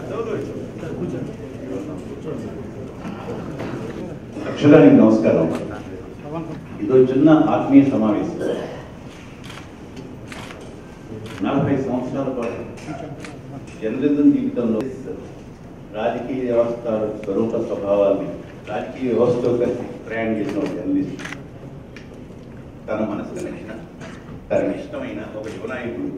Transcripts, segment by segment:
అక్షరానికి నమస్కారం ఇదో చిన్న ఆత్మీయ సమావేశం నలభై సంవత్సరాల పాటు జర్నలిజం జీవితంలో రాజకీయ వ్యవస్థ స్వరూప స్వభావాల్ని రాజకీయ వ్యవస్థతో కలిసి ప్రయాణం చేసిన ఒక జర్నలిస్ట్ తన మనసుకు నచ్చిన తనకి ఇష్టమైన ఒక యువనాయకుడు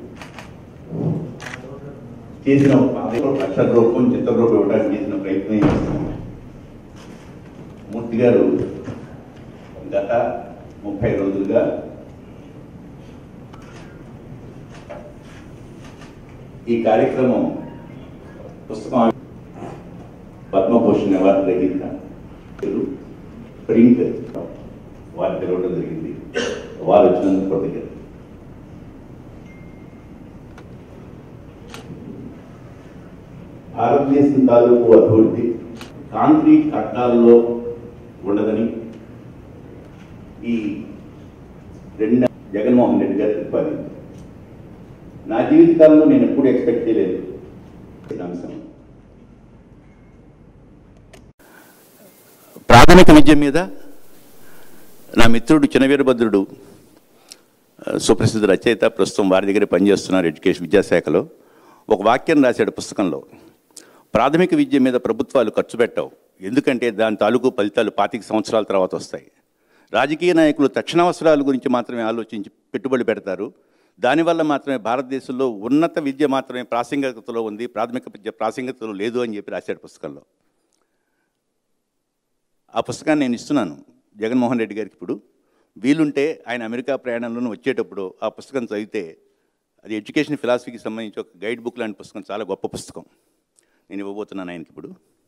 చేసిన ఒక అక్షర రూపం చిత్రరూపం ఇవ్వడానికి చేసిన ప్రయత్నం చేస్తున్నాం మూర్తి గారు గత ముప్పై రోజులుగా ఈ కార్యక్రమం పుస్తకం పద్మభూషణ్ అవార్డు గ్రహీత ప్రింట్ వారు తెలవడం జరిగింది వారు వచ్చినందుకు కృతజ్ఞత భారతదేశం తాలూకు అభివృద్ధి కాంక్రీట్ కట్టాల్లో ఉండదని ఈ రెండు జగన్మోహన్ రెడ్డి గారు ప్రతిపాదించారు నా జీవితకాలంలో నేను ఎప్పుడు ఎక్స్పెక్ట్ చేయలేదు ఈ అంశం ప్రాథమిక విద్య మీద నా మిత్రుడు చినవీరభద్రుడు ఆ, సుప్రసిద్ధ రచయిత ప్రస్తుతం వారి దగ్గరే పనిచేస్తున్నారు ఎడ్యుకేషన్ విద్యాశాఖలో ఒక వాక్యం రాశాడు పుస్తకంలో ప్రాథమిక విద్య మీద ప్రభుత్వాలు ఖర్చు పెట్టవు ఎందుకంటే దాని తాలూకు ఫలితాలు పాతిక సంవత్సరాల తర్వాత వస్తాయి రాజకీయ నాయకులు తక్షణావసరాల గురించి మాత్రమే ఆలోచించి పెట్టుబడి పెడతారు దానివల్ల మాత్రమే భారతదేశంలో ఉన్నత విద్య మాత్రమే ప్రాసంగికతలో ఉంది ప్రాథమిక విద్య ప్రాసంగికతలో లేదు అని చెప్పి రాశాడు పుస్తకంలో ఆ పుస్తకాన్ని నేను ఇస్తున్నాను జగన్మోహన్ రెడ్డి గారికి ఇప్పుడు వీలుంటే ఆయన అమెరికా ప్రయాణంలోనూ వచ్చేటప్పుడు ఆ పుస్తకం చదివితే అది ఎడ్యుకేషన్ ఫిలాసఫీకి సంబంధించి ఒక గైడ్ బుక్ లాంటి పుస్తకం చాలా గొప్ప పుస్తకం నేను ఇవ్వబోతున్నాను ఆయనకి ఇప్పుడు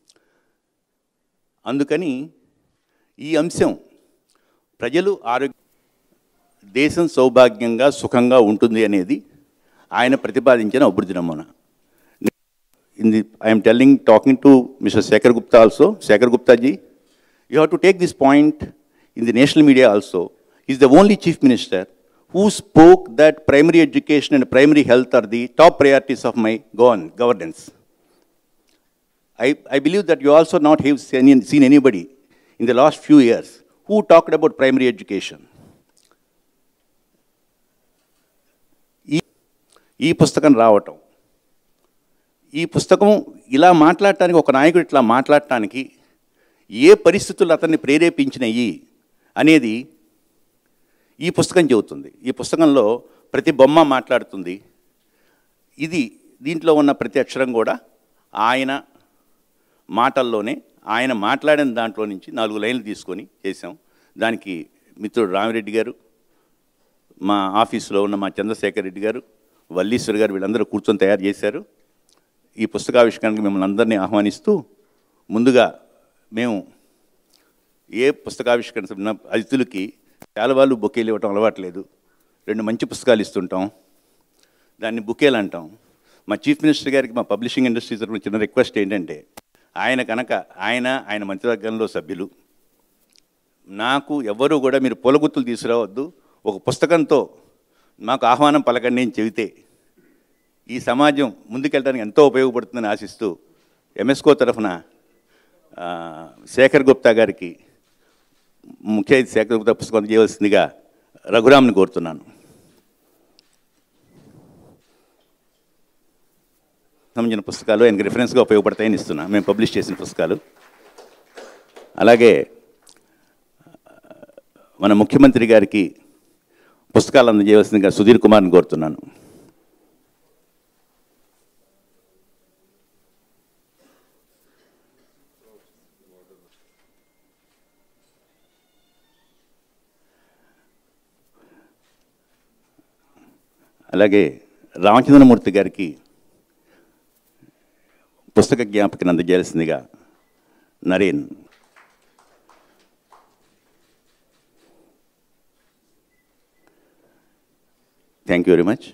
అందుకని ఈ అంశం ప్రజలు ఆరోగ్య దేశం సౌభాగ్యంగా సుఖంగా ఉంటుంది అనేది ఆయన ప్రతిపాదించిన అభివృద్ధి నమూనా in the, I am telling, talking to Mr. Shekhar Gupta also, Shekhar Gupta ji, you have to take this point in the national media also. He's the only chief minister who spoke that primary education and primary health are the top priorities of my govern- governance. I, I believe that you also not have seen, seen anybody in the last few years who talked about primary education. ఈ ఈ పుస్తకం రావటం ఈ పుస్తకం ఇలా మాట్లాడటానికి ఒక నాయకుడు ఇట్లా మాట్లాడటానికి ఏ పరిస్థితులు అతన్ని ప్రేరేపించినాయి అనేది ఈ పుస్తకం చెబుతుంది ఈ పుస్తకంలో ప్రతి బొమ్మ మాట్లాడుతుంది ఇది దీంట్లో ఉన్న ప్రతి అక్షరం కూడా ఆయన మాటల్లోనే ఆయన మాట్లాడిన దాంట్లో నుంచి నాలుగు లైన్లు తీసుకొని చేసాం దానికి మిత్రుడు రామిరెడ్డి గారు మా ఆఫీసులో ఉన్న మా చంద్రశేఖర్ రెడ్డి గారు వల్లీశ్వర్ గారు వీళ్ళందరూ కూర్చొని తయారు చేశారు ఈ పుస్తకావిష్కరణకు మిమ్మల్ని అందరినీ ఆహ్వానిస్తూ ముందుగా మేము ఏ పుస్తకావిష్కరణ ఉన్న అతిథులకి చాలా వాళ్ళు బొకేలు ఇవ్వటం అలవాట్లేదు రెండు మంచి పుస్తకాలు ఇస్తుంటాం దాన్ని బుకేలు అంటాం మా చీఫ్ మినిస్టర్ గారికి మా పబ్లిషింగ్ ఇండస్ట్రీ తరఫున చిన్న రిక్వెస్ట్ ఏంటంటే ఆయన కనుక ఆయన ఆయన మంత్రివర్గంలో సభ్యులు నాకు ఎవ్వరూ కూడా మీరు పూలగుత్తులు తీసుకురావద్దు ఒక పుస్తకంతో మాకు ఆహ్వానం పలకండి అని చెబితే ఈ సమాజం ముందుకెళ్ళడానికి ఎంతో ఉపయోగపడుతుందని ఆశిస్తూ ఎంఎస్కో తరఫున ఆ, శేఖర్ గుప్తా గారికి ముఖ్య అతిథి శేఖర్ గుప్తా పుస్తకం చేయవలసిందిగా రఘురామ్ని కోరుతున్నాను సంబంధించిన పుస్తకాలు ఆయనకి రిఫరెన్స్గా ఉపయోగపడతాయని ఇస్తున్నా మేము పబ్లిష్ చేసిన పుస్తకాలు అలాగే మన ముఖ్యమంత్రి గారికి పుస్తకాలు అందజేయవలసిందిగా సుధీర్ కుమార్ని కోరుతున్నాను అలాగే రామచంద్రమూర్తి గారికి పుస్తక జ్ఞాపకం అందజేయాల్సిందిగా Naren thank you very much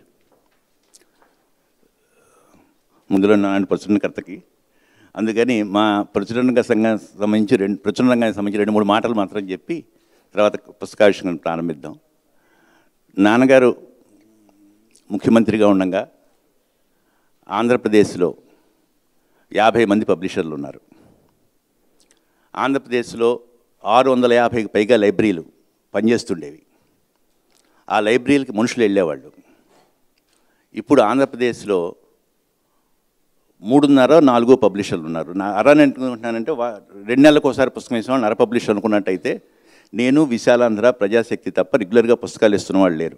ముందులో నాన్న ప్రచురణకర్తకి అందుకని మా ప్రచురణ సంఘం సంబంధించి రెండు ప్రచురణ రంగానికి సంబంధించి రెండు మూడు మాటలు మాత్రం చెప్పి తర్వాత పుస్తకావిష్కరణ ప్రారంభిద్దాం నాన్నగారు ముఖ్యమంత్రిగా ఉండగా ఆంధ్రప్రదేశ్లో యాభై మంది పబ్లిషర్లు ఉన్నారు ఆంధ్రప్రదేశ్లో ఆరు వందల యాభైకి పైగా లైబ్రరీలు పనిచేస్తుండేవి ఆ లైబ్రరీలకి మనుషులు వెళ్ళేవాళ్ళు ఇప్పుడు ఆంధ్రప్రదేశ్లో మూడున్నర నాలుగో పబ్లిషర్లు ఉన్నారు నా అరని అనుకుంటున్నానంటే వా- రెండు నెలలకు ఒకసారి పుస్తకం ఇస్తాం నర పబ్లిషర్ అనుకున్నట్టయితే నేను విశాలాంధ్ర ప్రజాశక్తి తప్ప రెగ్యులర్గా పుస్తకాలు ఇస్తున్న వాళ్ళు లేరు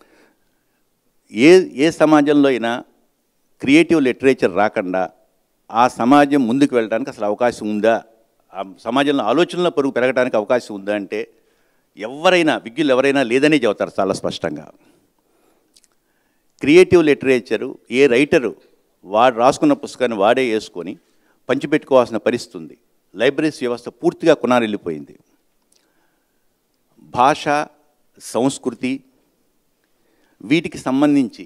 ఏ ఏ సమాజంలో అయినా క్రియేటివ్ లిటరేచర్ రాకుండా ఆ సమాజం ముందుకు వెళ్ళడానికి అసలు అవకాశం ఉందా ఆ సమాజంలో ఆలోచనల పరుగు పెరగడానికి అవకాశం ఉందా అంటే ఎవరైనా విజ్ఞులు ఎవరైనా లేదనే చెబుతారు చాలా స్పష్టంగా క్రియేటివ్ లిటరేచరు ఏ రైటరు వాడు రాసుకున్న పుస్తకాన్ని వాడే వేసుకొని పంచిపెట్టుకోవాల్సిన పరిస్థితి ఉంది లైబ్రరీస్ వ్యవస్థ పూర్తిగా కునారెళ్ళిపోయింది భాష సంస్కృతి వీటికి సంబంధించి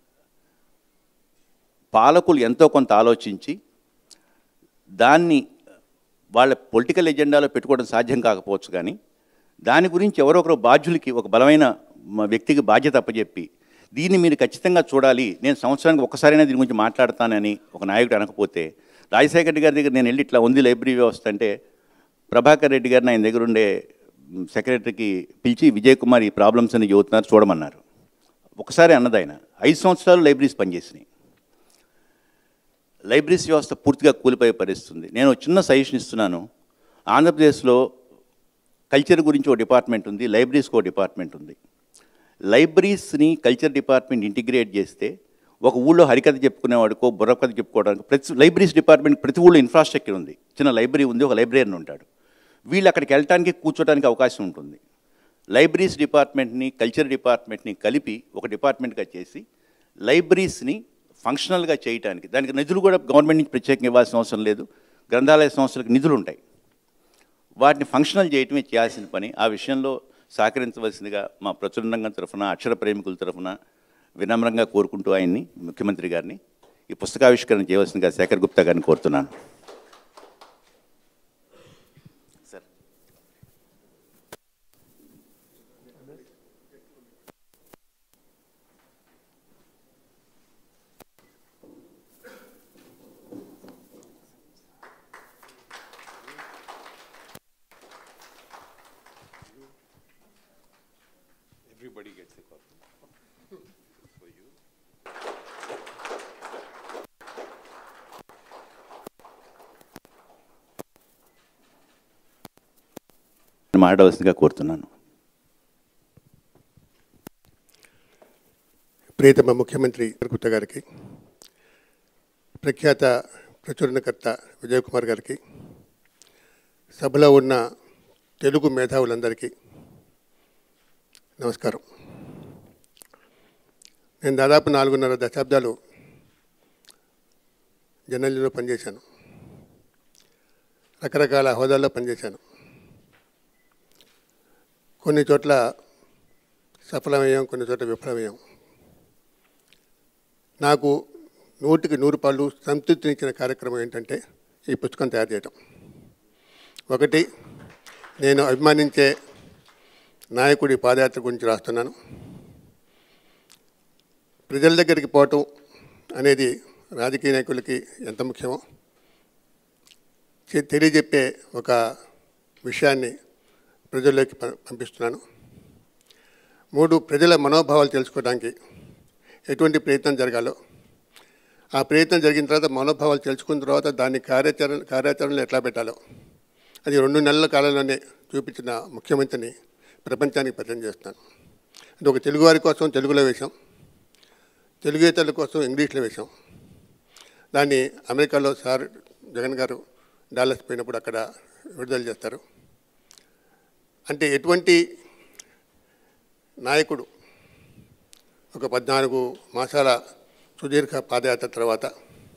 పాలకులు ఎంతో కొంత ఆలోచించి దాన్ని వాళ్ళ పొలిటికల్ ఎజెండాలో పెట్టుకోవడం సాధ్యం కాకపోవచ్చు కానీ దాని గురించి ఎవరో ఒకరు బాధ్యులకి ఒక బలమైన మ- వ్యక్తికి బాధ్యత అప్పచెప్పి దీన్ని మీరు ఖచ్చితంగా చూడాలి నేను సంవత్సరానికి ఒక్కసారైనా దీని గురించి మాట్లాడతానని ఒక నాయకుడు అనకపోతే రాజశేఖర రెడ్డి గారి దగ్గర నేను వెళ్ళి ఇట్లా ఉంది లైబ్రరీ వ్యవస్థ అంటే ప్రభాకర్ రెడ్డి గారిని ఆయన దగ్గర ఉండే మ్, సెక్రటరీకి పిలిచి విజయ్ కుమార్ ఈ ప్రాబ్లమ్స్ అని చెబుతున్నారు చూడమన్నారు ఒకసారి అన్నది ఆయన ఐదు సంవత్సరాలు లైబ్రరీస్ పనిచేసినాయి లైబ్రరీస్ వ్యవస్థ పూర్తిగా కూలిపోయే పరిస్థితుంది నేను ఒక చిన్న సజెషన్ ఇస్తున్నాను ఆంధ్రప్రదేశ్లో కల్చర్ గురించి ఒక డిపార్ట్మెంట్ ఉంది లైబ్రరీస్కి ఒక డిపార్ట్మెంట్ ఉంది లైబ్రరీస్ని కల్చర్ డిపార్ట్మెంట్ ఇంటిగ్రేట్ చేస్తే ఒక ఊళ్ళో హరికథ చెప్పుకునేవాడికో బుర్రకథ చెప్పుకోవడానికి ప్రతి లైబ్రరీస్ డిపార్ట్మెంట్ ప్రతి ఊళ్ళో ఇన్ఫ్రాస్ట్రక్చర్ ఉంది చిన్న లైబ్రరీ ఉంది ఒక లైబ్రరీని ఉంటాడు వీళ్ళు అక్కడికి వెళ్ళటానికి కూర్చోడానికి అవకాశం ఉంటుంది లైబ్రరీస్ డిపార్ట్మెంట్ని కల్చర్ డిపార్ట్మెంట్ని కలిపి ఒక డిపార్ట్మెంట్గా చేసి లైబ్రరీస్ని ఫంక్షనల్గా చేయటానికి దానికి నిధులు కూడా గవర్నమెంట్ నుంచి ప్రత్యేకంగా ఇవ్వాల్సిన అవసరం లేదు గ్రంథాలయ సంస్థలకు నిధులు ఉంటాయి వాటిని ఫంక్షనల్ చేయటమే చేయాల్సిన పని ఆ విషయంలో సహకరించవలసిందిగా మా ప్రచురణ రంగం తరఫున అక్షర ప్రేమికుల తరఫున వినమ్రంగా కోరుకుంటూ ఆయన్ని ముఖ్యమంత్రి గారిని ఈ పుస్తకావిష్కరణ చేయవలసిందిగా శేఖర్ గుప్తా గారిని కోరుతున్నాను sir Everybody gets a copy. For you. మాట్లాడవలసిందిగా కోరుతున్నాను ప్రియతమ ముఖ్యమంత్రి గుప్తా గారికి ప్రఖ్యాత ప్రచురణకర్త విజయ్ కుమార్ గారికి సభలో ఉన్న తెలుగు మేధావులందరికీ నమస్కారం నేను దాదాపు నాలుగున్నర దశాబ్దాలు జర్నలిజంలో పనిచేశాను రకరకాల హోదాల్లో పనిచేశాను కొన్ని చోట్ల సఫలమయ్యాం కొన్ని చోట్ల విఫలమయ్యాం నాకు నూటికి నూరు పాళ్ళు సంతృప్తినిచ్చిన కార్యక్రమం ఏంటంటే ఈ పుస్తకం తయారు చేయటం ఒకటి నేను అభిమానించే నాయకుడి పాదయాత్ర గురించి రాస్తున్నాను ప్రజల దగ్గరికి పోవటం అనేది రాజకీయ నాయకులకి ఎంత ముఖ్యమో చె- తెలియజెప్పే ఒక విషయాన్ని ప్రజల్లోకి ప- పంపిస్తున్నాను మూడు ప్రజల మనోభావాలు తెలుసుకోవడానికి ఎటువంటి ప్రయత్నం జరగాలో ఆ ప్రయత్నం జరిగిన తర్వాత మనోభావాలు తెలుసుకున్న తర్వాత దాన్ని కార్యాచరణ కార్యాచరణలో ఎట్లా పెట్టాలో అది రెండు నెలల కాలంలోనే చూపించిన ముఖ్యమంత్రిని ప్రపంచానికి పరిచయం చేస్తాను అంటే ఒక తెలుగువారి కోసం తెలుగులో వేశాం తెలుగేతరుల కోసం ఇంగ్లీష్లో వేశాం దాన్ని అమెరికాలో సార్ జగన్ గారు డాలస్ పోయినప్పుడు అక్కడ విడుదల చేస్తారు అంటే ఎటువంటి నాయకుడు ఒక పద్నాలుగు మాసాల సుదీర్ఘ పాదయాత్ర తర్వాత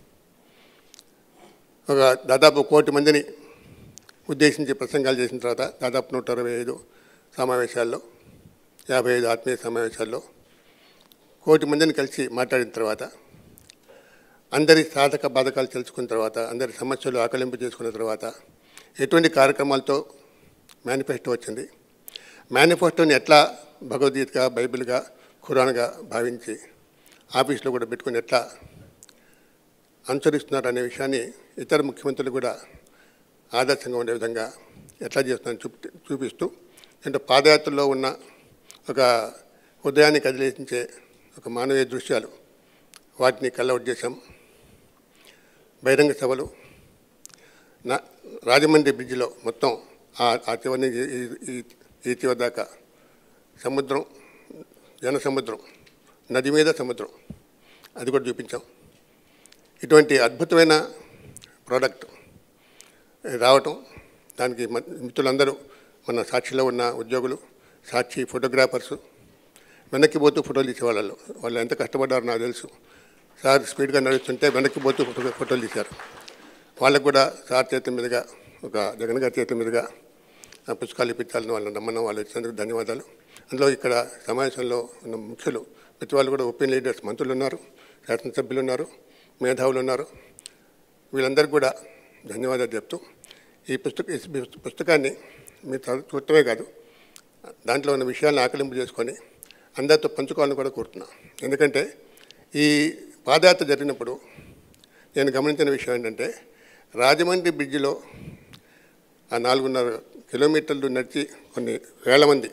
ఒక దాదాపు కోటి మందిని ఉద్దేశించి ప్రసంగాలు చేసిన తర్వాత దాదాపు నూట అరవై ఐదు సమావేశాల్లో యాభై ఐదు ఆత్మీయ సమావేశాల్లో కోటి మందిని కలిసి మాట్లాడిన తర్వాత అందరి సాధక బాధకాలు తెలుసుకున్న తర్వాత అందరి సమస్యలు ఆకలింపు చేసుకున్న తర్వాత ఎటువంటి కార్యక్రమాలతో మేనిఫెస్టో వచ్చింది మేనిఫెస్టోని ఎట్లా భగవద్గీతగా బైబిల్గా ఖురాన్గా భావించి ఆఫీస్లో కూడా పెట్టుకుని ఎట్లా అనుసరిస్తున్నారు అనే విషయాన్ని ఇతర ముఖ్యమంత్రులు కూడా ఆదర్శంగా ఉండే విధంగా ఎట్లా చేస్తున్నారని చూపి చూపిస్తూ అంటే పాదయాత్రలో ఉన్న ఒక హృదయాన్ని కదిలించే ఒక మానవీయ దృశ్యాలు వాటిని కళ్ళౌట్ చేశాం బహిరంగ సభలు నా రాజమండ్రి బ్రిడ్జిలో మొత్తం ఆ ఆ చివరిని ఈ- ఈ- ఈ- ఈ చివరి దాకా సముద్రం జన సముద్రం నది మీద సముద్రం అది కూడా చూపించాం ఇటువంటి అద్భుతమైన ప్రోడక్ట్ రావటం దానికి మ- మిత్రులందరూ మన సాక్షిలో ఉన్న ఉద్యోగులు సాక్షి ఫోటోగ్రాఫర్సు వెనక్కి పోతూ ఫోటోలు తీసేవాళ్ళు వాళ్ళు ఎంత కష్టపడ్డారో నాకు తెలుసు సార్ స్పీడ్గా నడుస్తుంటే వెనక్కి పోతూ ఫోటో ఫోటోలు తీశారు వాళ్ళకు కూడా సార్ చేతుల మీదుగా ఒక జగన్ గారి చేతుల మీదుగా ఆ పుస్తకాలు ఇప్పించాలని వాళ్ళని నమ్మడం వాళ్ళు ఇచ్చినందుకు ధన్యవాదాలు అందులో ఇక్కడ సమావేశంలో ఉన్న ముఖ్యులు ప్రతి వాళ్ళు కూడా ఒపీనియన్ లీడర్స్ మంత్రులు ఉన్నారు శాసనసభ్యులు ఉన్నారు మేధావులు ఉన్నారు వీళ్ళందరికీ కూడా ధన్యవాదాలు చెప్తూ ఈ పుస్తక ఈ పుస్తకాన్ని మీరు చదువు చూడటమే కాదు దాంట్లో ఉన్న విషయాలను ఆకలింపు చేసుకొని అందరితో పంచుకోవాలని కూడా కోరుతున్నాను ఎందుకంటే ఈ పాదయాత్ర జరిగినప్పుడు నేను గమనించిన విషయం ఏంటంటే రాజమండ్రి బ్రిడ్జిలో ఆ నాలుగున్నర కిలోమీటర్లు నడిచి కొన్ని వేల మంది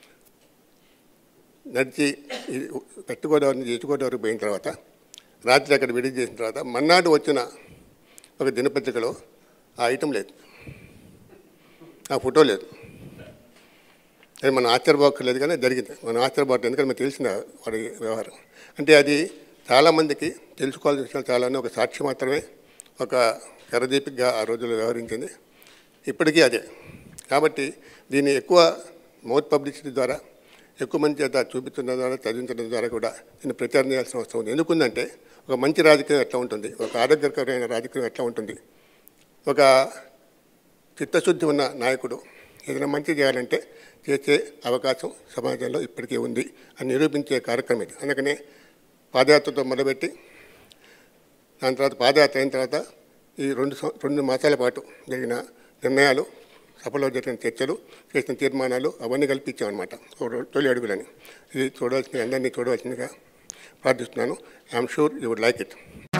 నడిచి ఈ వెస్ట్ గోదావరి నుంచి ఈస్ట్ గోదావరి పోయిన తర్వాత రాత్రి అక్కడ విడిది చేసిన తర్వాత మన్నాడు వచ్చిన ఒక దినపత్రికలో ఆ ఐటెం లేదు ఆ ఫోటో లేదు అది మన ఆశ్చర్యపోక్కర్లేదు కానీ జరిగింది మన ఆశ్చర్యపోవట్లేదు ఎందుకంటే మనకు తెలిసిన వాడి వ్యవహారం అంటే అది చాలామందికి తెలుసుకోవాల్సిన విషయాలు చాలా ఉన్నాయి. ఒక సాక్షి మాత్రమే ఒక కరదీపికగా ఆ రోజుల్లో వ్యవహరించింది ఇప్పటికీ అదే కాబట్టి దీన్ని ఎక్కువ మౌత్ పబ్లిసిటీ ద్వారా ఎక్కువ మంది చేత చూపించడం ద్వారా చదివించడం ద్వారా కూడా దీన్ని ప్రచారం చేయాల్సిన అవసరం ఉంది ఎందుకుందంటే ఒక మంచి రాజకీయం ఎట్లా ఉంటుంది ఒక ఆరోగ్యకరమైన రాజకీయం ఎట్లా ఉంటుంది ఒక చిత్తశుద్ధి ఉన్న నాయకుడు ఏదైనా మంచి చేయాలంటే చేసే అవకాశం సమాజంలో ఇప్పటికీ ఉంది అని నిరూపించే కార్యక్రమం ఇది అందుకనే పాదయాత్రతో మొదలుపెట్టి దాని తర్వాత పాదయాత్ర అయిన తర్వాత ఈ రెండు సం- రెండు మాసాల పాటు జరిగిన నిర్ణయాలు సభలో జరిగిన చర్చలు చేసిన తీర్మానాలు అవన్నీ కల్పించామన్నమాట ఒక తొలి అడుగులని ఇది చూడవలసిన అందరినీ చూడవలసిందిగా ప్రార్థిస్తున్నాను I'm sure you would like it